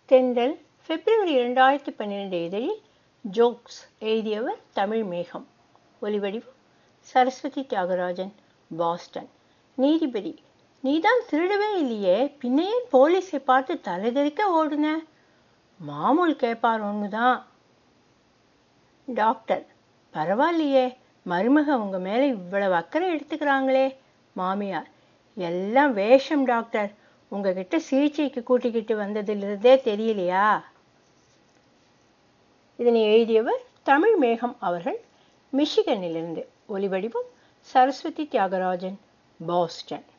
தென்றல் பிப்ரவரி இரண்டாயிரத்தி பன்னிரெண்டு இதழில் ஜோக்ஸ் எழுதியவர் தமிழ் மேகம் ஒலிவடிவம் சரஸ்வதி தியாகராஜன் பாஸ்டன் நீதிபதி நீதான் திருடவே இல்லையே பின்னையேன் போலீஸை பார்த்து தலைதெறிக்க ஓடுன மாமூல் கேட்பார் ஒண்ணுதான் டாக்டர் பரவாயில்லையே மருமக உங்க மேல இவ்வளவு அக்கறை எடுத்துக்கிறாங்களே மாமியார் எல்லாம் வேஷம் டாக்டர் உங்ககிட்ட சிகிச்சைக்கு கூட்டிக்கிட்டு வந்ததிலிருந்தே தெரியலையா இதனை எழுதியவர் தமிழ் மேகம் அவர்கள் மிஷிகனிலிருந்து ஒலிவடிவம் சரஸ்வதி தியாகராஜன் பாஸ்டன்